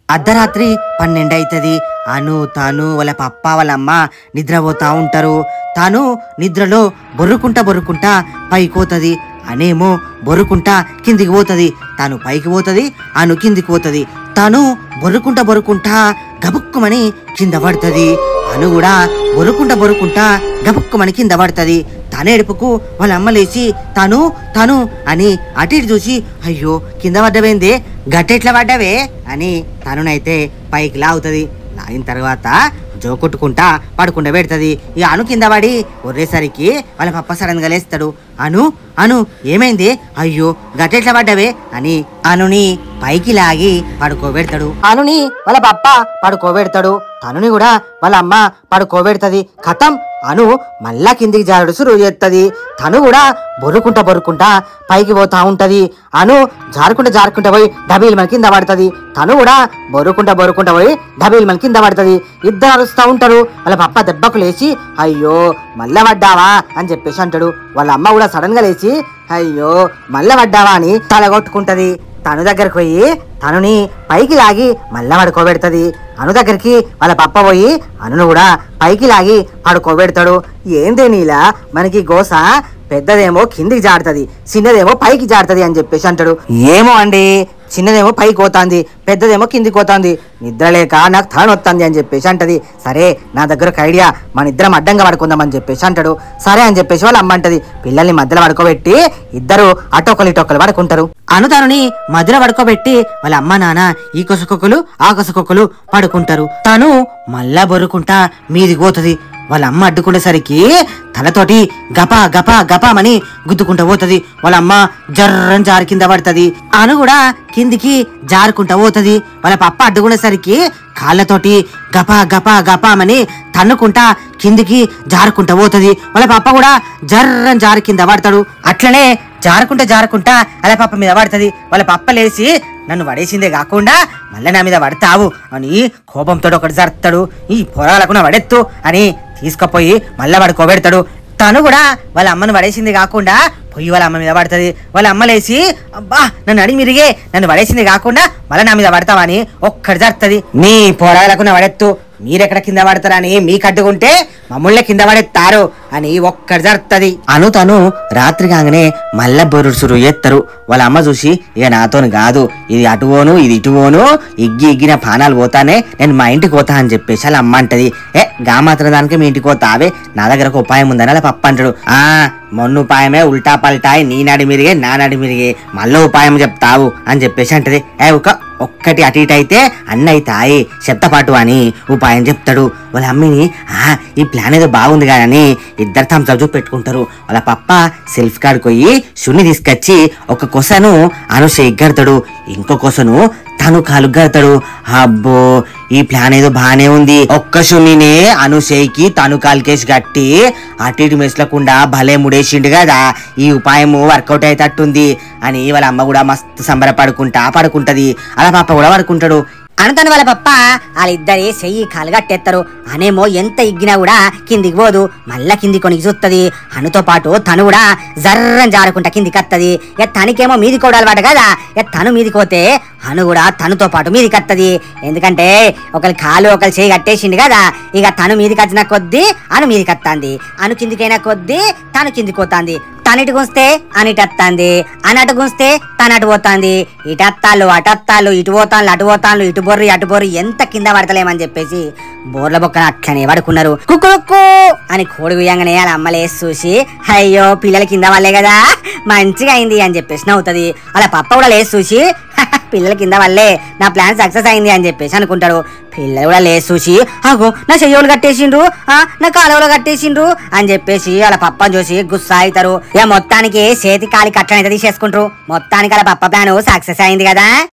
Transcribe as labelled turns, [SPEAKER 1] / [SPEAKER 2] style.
[SPEAKER 1] అర్ధరాత్రి పన్నెండు అవుతుంది అను తాను వాళ్ళ పప్ప వాళ్ళ అమ్మ నిద్రపోతా ఉంటారు తాను నిద్రలో బొర్రుకుంటా బొర్రుకుంటా పైకి పోతుంది అనేమో బొర్రుకుంటా కిందికి పోతుంది తాను పైకి పోతుంది అను కిందికి పోతుంది తాను బొర్రుకుంటా బొర్రుకుంటా గబుక్కుమని కింద పడుతుంది అను కూడా బొరుకుంటా బొరుకుంటా గబుక్కుమని కింద పడుతుంది తన ఏడుపుకు వాళ్ళ అమ్మ లేచి తాను తాను అని అటు ఇటు చూసి అయ్యో కింద పడ్డవేందే గట్టెట్లా పడ్డవే అని తనునైతే పైకి లాగుతుంది లాగిన తర్వాత జో కొట్టుకుంటా పడుకుంటా పెడుతుంది ఇక అను కింద పడి ఒర్రేసరికి వాళ్ళ పప్ప సడన్గా లేస్తాడు అను అను ఏమైంది అయ్యో గట్టెట్లా పడ్డవే అని అనుని పైకి లాగి పడుకోబెడతాడు అనుని వాళ్ళ పప్ప పడుకోబెడతాడు తనుని కూడా వాళ్ళ అమ్మ పడుకోబెడుతుంది కథం అను మళ్ళా కిందికి జారుడు సురువు చేస్తుంది తను కూడా బొరుకుంటా బొరుకుంటా పైకి పోతా ఉంటది అను జారుకుంటా జారుకుంటా పోయి డబీల్ మన కింద పడుతుంది తను కూడా బొరుకుంటా బొరుకుంటా పోయి డబీల్ మన కింద పడుతుంది ఇద్దరు అరుస్తూ ఉంటారు వాళ్ళ పప్ప దెబ్బకు లేచి అయ్యో మళ్ళా పడ్డావా అని చెప్పేసి అంటాడు వాళ్ళ అమ్మ కూడా సడన్ గా లేచి అయ్యో మళ్ళా పడ్డావా అని తలగొట్టుకుంటది తను దగ్గరకు పోయి తనుని పైకి లాగి మళ్ళా పడుకోబెడుతుంది అను దగ్గరికి వాళ్ళ పప్ప పోయి అనును కూడా పైకి లాగి పడుకోబెడతాడు ఏందే నీలా మనకి గోస పెద్దదేమో కిందికి జారుతుంది చిన్నదేమో పైకి జారుతుంది అని చెప్పేసి అంటాడు ఏమో అండి చిన్నదేమో పైకి పోతాంది పెద్దదేమో కిందికి పోతాంది నిద్ర లేక నాకు తాను వస్తుంది అని చెప్పేసి అంటది సరే నా దగ్గర ఒక ఐడియా మన ఇద్దరం అడ్డంగా పడుకుందాం అని చెప్పేసి అంటాడు సరే అని చెప్పేసి వాళ్ళ అమ్మ అంటది పిల్లల్ని మధ్యలో పడుకోబెట్టి ఇద్దరు అటొకరు ఇటొకరు పడుకుంటారు అనుతానుని మధ్యలో పడుకోబెట్టి వాళ్ళ అమ్మ నాన్న ఈ కొసకొక్కలు ఆ కొసకొక్కలు పడుకుంటారు తను మళ్ళా బొరుకుంటా మీదికి పోతుంది వాళ్ళ అమ్మ అడ్డుకునేసరికి తలతోటి గపా గపా గపామని గుద్దుకుంటా పోతుంది వాళ్ళ అమ్మ జర్రం జారి కింద పడుతుంది అను కూడా కిందికి జారుకుంటా పోతుంది వాళ్ళ పప్ప అడ్డుకునేసరికి కాళ్ళతోటి గపా గపా గపామని తన్నుకుంటా కిందికి జారుకుంటా పోతుంది వాళ్ళ పప్ప కూడా జర్రం జారి కింద పడతాడు అట్లనే జారుకుంటా జారుకుంటా అలా పప్ప మీద పడుతుంది వాళ్ళ పప్ప లేచి నన్ను పడేసిందే కాకుండా మళ్ళీ నా మీద పడతావు అని కోపంతో ఒకటి జరుతాడు ఈ పొరాలకు నా పడెత్తు అని తీసుకుపోయి మళ్ళీ పడుకోబెడతాడు తను కూడా వాళ్ళ అమ్మను పడేసింది కాకుండా పొయ్యి వాళ్ళ అమ్మ మీద పడుతుంది వాళ్ళ అమ్మ లేచి అబ్బా నన్ను అడిగి మిరిగే నన్ను పడేసింది కాకుండా మళ్ళీ నా మీద పడతావని ఒక్కటి జరుతుంది నీ పొరాలకు నా పడెత్తు మీరెక్కడ కింద పడతారని మీకు అడ్డుకుంటే మమ్మల్ని కింద పడేస్తారు అని ఒక్కటి జరుతుంది అను తను రాత్రి కాగానే మళ్ళా బొరుసురు ఎత్తరు వాళ్ళ అమ్మ చూసి ఇక నాతోని కాదు ఇది అటు పోను ఇది ఇటు పోను ఇగ్గి ఇగ్గిన పానాలు పోతానే నేను మా ఇంటికి పోతా అని చెప్పేసి వాళ్ళ అమ్మ అంటది ఏ గా మాత్రం దానికి మీ ఇంటికి పోతావే నా దగ్గర ఒక ఉపాయం ఉందని అలా పప్ప అంటాడు ఆ మొన్న ఉపాయమే ఉల్టా పల్టాయి నీ నాడి మిరిగే నా నాడి మిరిగే మళ్ళీ ఉపాయం చెప్తావు అని చెప్పేసి అంటది ఏ ఒక ఒక్కటి అటు ఇటు అయితే అన్ని అవుతాయి చెప్తపాటు అని ఉపాయం చెప్తాడు వాళ్ళ అమ్మిని ఆ ఈ ప్లాన్ ఏదో బాగుంది కానీ ఇద్దరు థమ్స్ అప్ పెట్టుకుంటారు వాళ్ళ పప్ప సెల్ఫ్ కార్డ్ పోయి శుని తీసుకొచ్చి ఒక కొసను అను గడతాడు ఇంకో కొసను తను కాలు గడతాడు అబ్బో ఈ ప్లాన్ ఏదో బానే ఉంది ఒక్క శునినే అనుషేకి తను కాలుకేసి గట్టి అటు ఇటు మెసలకుండా భలే ముడేసిండు కదా ఈ ఉపాయము వర్కౌట్ అయ్యేటట్టుంది అని వాళ్ళ అమ్మ కూడా మస్తు సంబరపడుకుంటా పడుకుంటది అలా పాప కూడా పడుకుంటాడు
[SPEAKER 2] అనుతని వాళ్ళ పప్ప వాళ్ళిద్దరి చెయ్యి కాలు కట్టేస్తారు అనేమో ఎంత ఇగ్గినా కూడా కిందికి పోదు మళ్ళా కింది కొనికి చూస్తుంది అనుతో పాటు తను కూడా జర్రం జారుకుంటా కిందికి వస్తుంది ఇక తనకేమో మీది కూడా అలవాటు కదా ఇక తను మీదికి పోతే అను కూడా తనుతో పాటు మీదికి వస్తుంది ఎందుకంటే ఒకరి కాలు ఒకరి చేయి కట్టేసిండు కదా ఇక తను మీదికి వచ్చిన కొద్దీ అను మీదికి వస్తుంది అను కిందికైనా కొద్దీ తను కిందికి పోతాంది తనిటి గుంస్తే అనిటి వస్తుంది అనటు గుంస్తే తనటు పోతాంది ఇటు అత్తాలు అటు అత్తాలు ఇటు పోతాను అటు పోతాను ఇటు బొర్రి అటు బొర్రి ఎంత కింద పడతలేమని చెప్పేసి బోర్ల బొక్కన అట్లనే పడుకున్నారు కుక్కు అని కోడి గుయ్యంగానే వాళ్ళ అమ్మలేసి చూసి అయ్యో పిల్లల కింద వాళ్ళే కదా మంచిగా అయింది అని చెప్పేసి నవ్వుతుంది అలా పప్ప కూడా లేసి చూసి పిల్లల కింద వల్లే నా ప్లాన్ సక్సెస్ అయింది అని చెప్పేసి అనుకుంటాడు పిల్లలు కూడా లేచి చూసి అగో నా చెయ్యోలు కట్టేసిండ్రు ఆ, నా కాలువలు కట్టేసిండ్రు అని చెప్పేసి వాళ్ళ పప్పని చూసి గుస్సా అవుతారు ఇక మొత్తానికి చేతి కాలి కట్టనైతే తీసేసుకుంటారు మొత్తానికి వాళ్ళ పప్ప ప్లాన్ సక్సెస్ అయింది కదా